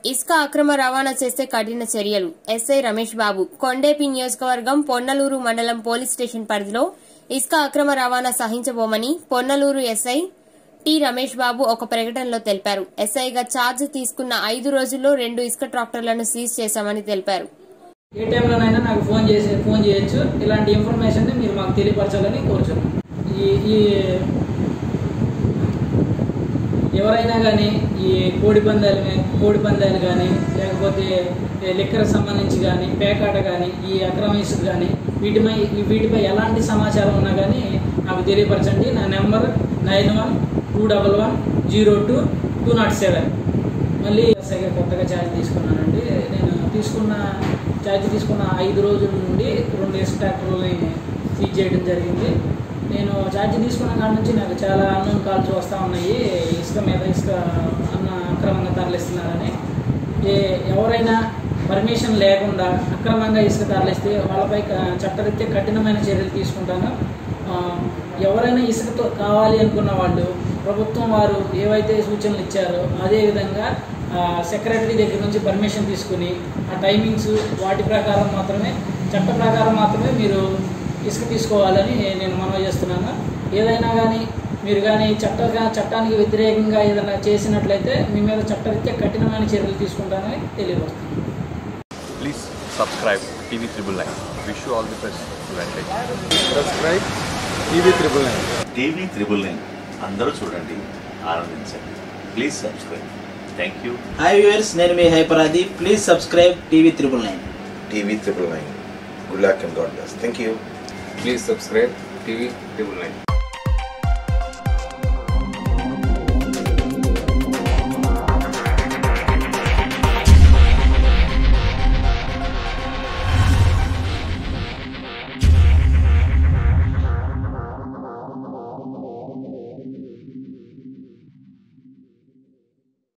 ఇసుక అక్రమ రవాణా చేస్తే కఠిన చర్యలు ఎస్ఐ రమేష్ బాబు కొండేపి నియోజకవర్గం పొన్నలూరు మండలం పోలీస్ స్టేషన్ పరిధిలో ఇసుక అక్రమ రవాణా సహించబోమని పొన్నలూరు ఎస్ఐ టి రమేష్ బాబు ఒక ప్రకటనలో తెలిపారు ఎస్ఐగా ఛార్జ్ తీసుకున్న ఐదు రోజుల్లో రెండు ఇసుక ట్రాక్టర్లను సీజ్ చేశామని తెలిపారు ఏ టైంలోనైనా నాకు ఫోన్ చేసి ఫోన్ చేయొచ్చు ఇలాంటి ఇన్ఫర్మేషన్ మీరు మాకు తెలియపరచాలని కోరుచున్నాం ఈ ఈ ఎవరైనా కానీ ఈ కోడి పందాలు మే- కోడి పందాలు కానీ లేకపోతే లిక్కర్ సంబంధించి కానీ పేకాట కానీ ఈ అక్రమ ఇసుక కానీ వీటిపై వీటిపై ఎలాంటి సమాచారం ఉన్నా కానీ నాకు తెలియపరచండి నా number nine one two double one zero two two nought seven మళ్ళీ ఎస్ఐగా కొత్తగా ఛార్జ్ తీసుకున్నానండి నేను తీసుకున్న ఛార్జ్ తీసుకున్న ఐదు రోజుల నుండి రెండు ఇసుక ట్రాక్టర్లని సీజ్ చేయడం జరిగింది నేను ఛార్జ్ తీసుకున్న కాడ నుంచి నాకు చాలా అన్నోన్ కాల్స్ వస్తూ ఉన్నాయి ఇసుక మీద ఇసుక అన్న అక్రమంగా తరలిస్తున్నారని ఏ ఎవరైనా పర్మిషన్ లేకుండా అక్రమంగా ఇసుక తరలిస్తే వాళ్ళపై క- చట్టరీత్యా కఠినమైన చర్యలు తీసుకుంటాను ఆ, ఎవరైనా ఇసుకతో కావాలి అనుకున్న వాళ్ళు ప్రభుత్వం వారు ఏవైతే సూచనలు ఇచ్చారో అదే విధంగా సెక్రటరీ దగ్గర నుంచి పర్మిషన్ తీసుకుని ఆ టైమింగ్స్ వాటి ప్రకారం మాత్రమే చట్ట ప్రకారం మాత్రమే మీరు ఇసుక తీసుకోవాలని నేను మనవి చేస్తున్నాను ఏదైనా కానీ మీరు కానీ చట్ట చట్టానికి వ్యతిరేకంగా ఏదైనా చేసినట్లయితే మీ మీద చట్టరీత్యా కఠినమైన చర్యలు తీసుకుంటానని తెలియవస్తున్నాను Please subscribe TV Triple Nine. Wish you all the best. Advantage. Subscribe TV triple nine TV triple nine అందరూ చూడండి ఆనందించండి please subscribe thank you hi viewers నేను మీ హైపరాది please subscribe TV triple nine TV triple nine. Good luck and God bless. Thank you. Please subscribe TV triple nine